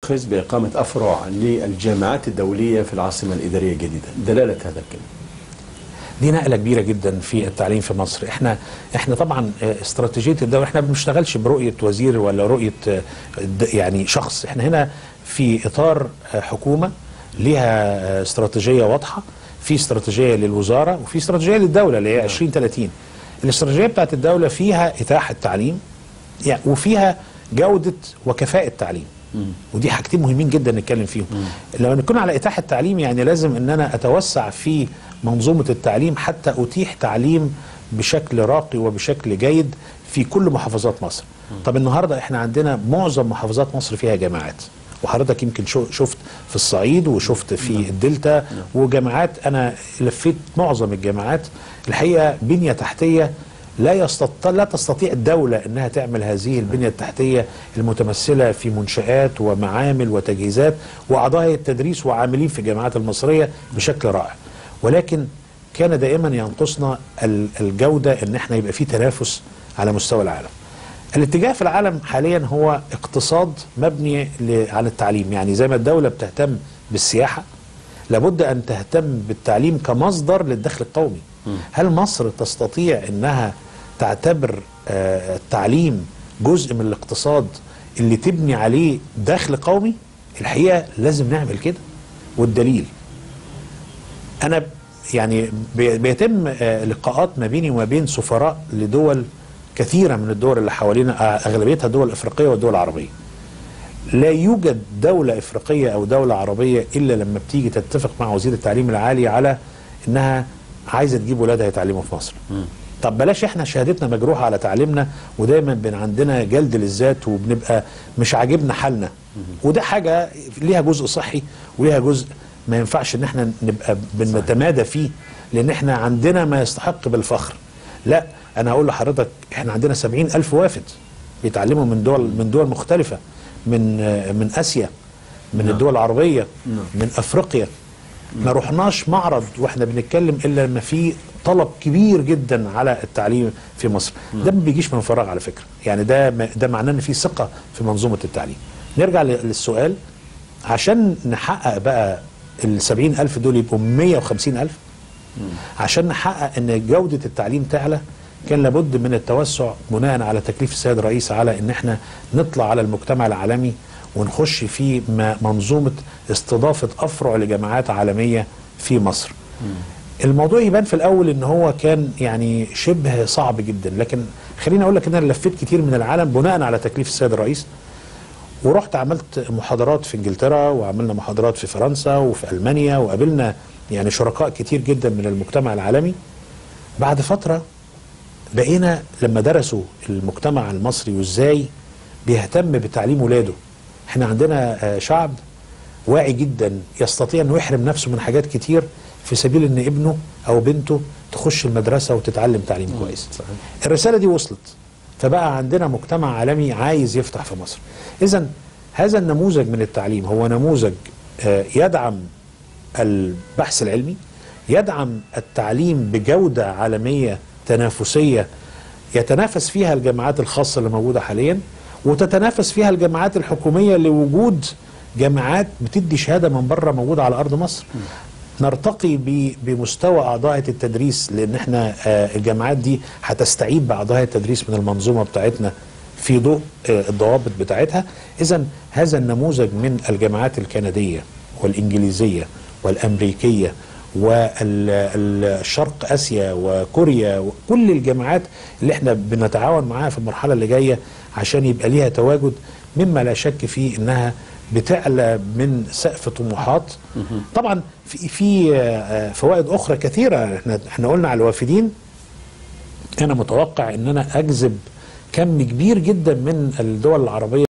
يؤخذ بإقامة أفرع للجامعات الدولية في العاصمة الإدارية الجديدة دلالة هذا الكلام دي نقله كبيره جدا في التعليم في مصر احنا احنا طبعا آه، استراتيجيه الدوله احنا ما بنشتغلش برؤيه وزير ولا رؤيه آه، د- يعني شخص احنا هنا في اطار آه، حكومه ليها آه، استراتيجيه واضحه في استراتيجيه للوزاره وفي استراتيجيه للدوله اللي هي 2030 الاستراتيجيه بتاعت الدوله فيها اتاحه تعليم يعني وفيها جوده وكفاءه التعليم ودي حاجتين مهمين جدا نتكلم فيهم لو نكون على اتاحه التعليم يعني لازم ان انا اتوسع في منظومه التعليم حتى اتيح تعليم بشكل راقي وبشكل جيد في كل محافظات مصر طب النهارده احنا عندنا معظم محافظات مصر فيها جامعات وحضرتك يمكن شو- شفت في الصعيد وشفت في الدلتا وجامعات انا لفيت معظم الجامعات الحقيقه بنيه تحتيه لا يستطيع لا تستطيع الدولة انها تعمل هذه البنية التحتية المتمثلة في منشآت ومعامل وتجهيزات واعضاء التدريس وعاملين في الجامعات المصرية بشكل رائع ولكن كان دائما ينقصنا ال- الجودة ان احنا يبقى في تنافس على مستوى العالم الاتجاه في العالم حاليا هو اقتصاد مبني ل- على التعليم يعني زي ما الدولة بتهتم بالسياحة لابد ان تهتم بالتعليم كمصدر للدخل القومي هل مصر تستطيع انها تعتبر آه، التعليم جزء من الاقتصاد اللي تبني عليه دخل قومي الحقيقه لازم نعمل كده والدليل انا يعني بي- بيتم آه، لقاءات ما بيني وما بين سفراء لدول كثيره من الدول اللي حوالينا آه، اغلبيتها دول افريقيه والدول العربيه لا يوجد دولة إفريقية أو دولة عربية إلا لما بتيجي تتفق مع وزير التعليم العالي على إنها عايزة تجيب ولادها يتعلموا في مصر طب بلاش احنا شهادتنا مجروحة على تعليمنا ودايما بين عندنا جلد للذات وبنبقى مش عاجبنا حالنا وده حاجة ليها جزء صحي وليها جزء ما ينفعش ان احنا نبقى بنتمادى فيه لان احنا عندنا ما يستحق بالفخر لا انا هقول لحضرتك احنا عندنا سبعين الف وافد بيتعلموا من دول من دول مختلفة من آه، من اسيا من الدول العربية من افريقيا ما رحناش معرض واحنا بنتكلم الا لما في طلب كبير جدا على التعليم في مصر ده ما بيجيش من فراغ على فكره يعني ده م- ده معناه ان في ثقه في منظومه التعليم نرجع ل- للسؤال عشان نحقق بقى ال 70 ألف دول يبقوا 150 ألف عشان نحقق ان جودة التعليم تعلى كان لابد من التوسع بناء على تكليف السيد الرئيس على ان احنا نطلع على المجتمع العالمي ونخش في م- منظومة استضافة افرع لجامعات عالمية في مصر الموضوع يبان في الاول ان هو كان يعني شبه صعب جدا لكن خليني اقول لك ان انا لفيت كتير من العالم بناء على تكليف السيد الرئيس ورحت عملت محاضرات في انجلترا وعملنا محاضرات في فرنسا وفي المانيا وقابلنا يعني شركاء كتير جدا من المجتمع العالمي بعد فتره بقينا لما درسوا المجتمع المصري وازاي بيهتم بتعليم ولاده احنا عندنا آه، شعب واعي جدا يستطيع انه يحرم نفسه من حاجات كتير في سبيل ان ابنه او بنته تخش المدرسه وتتعلم تعليم كويس الرساله دي وصلت فبقى عندنا مجتمع عالمي عايز يفتح في مصر اذا هذا النموذج من التعليم هو نموذج آه، يدعم البحث العلمي يدعم التعليم بجودة عالمية تنافسية يتنافس فيها الجامعات الخاصة اللي موجودة حاليا وتتنافس فيها الجامعات الحكومية لوجود جامعات بتدي شهادة من بره موجودة على أرض مصر نرتقي ب- بمستوى أعضاء التدريس لأن احنا آه، الجامعات دي هتستعيد بأعضاء التدريس من المنظومة بتاعتنا في ضوء آه، الضوابط بتاعتها إذا هذا النموذج من الجامعات الكندية والإنجليزية والأمريكية والشرق اسيا وكوريا وكل الجامعات اللي احنا بنتعاون معاها في المرحله اللي جايه عشان يبقى ليها تواجد مما لا شك فيه انها بتعلى من سقف طموحات طبعا في في آه، فوائد اخرى كثيره احنا احنا قلنا على الوافدين انا متوقع ان انا اجذب كم كبير جدا من الدول العربيه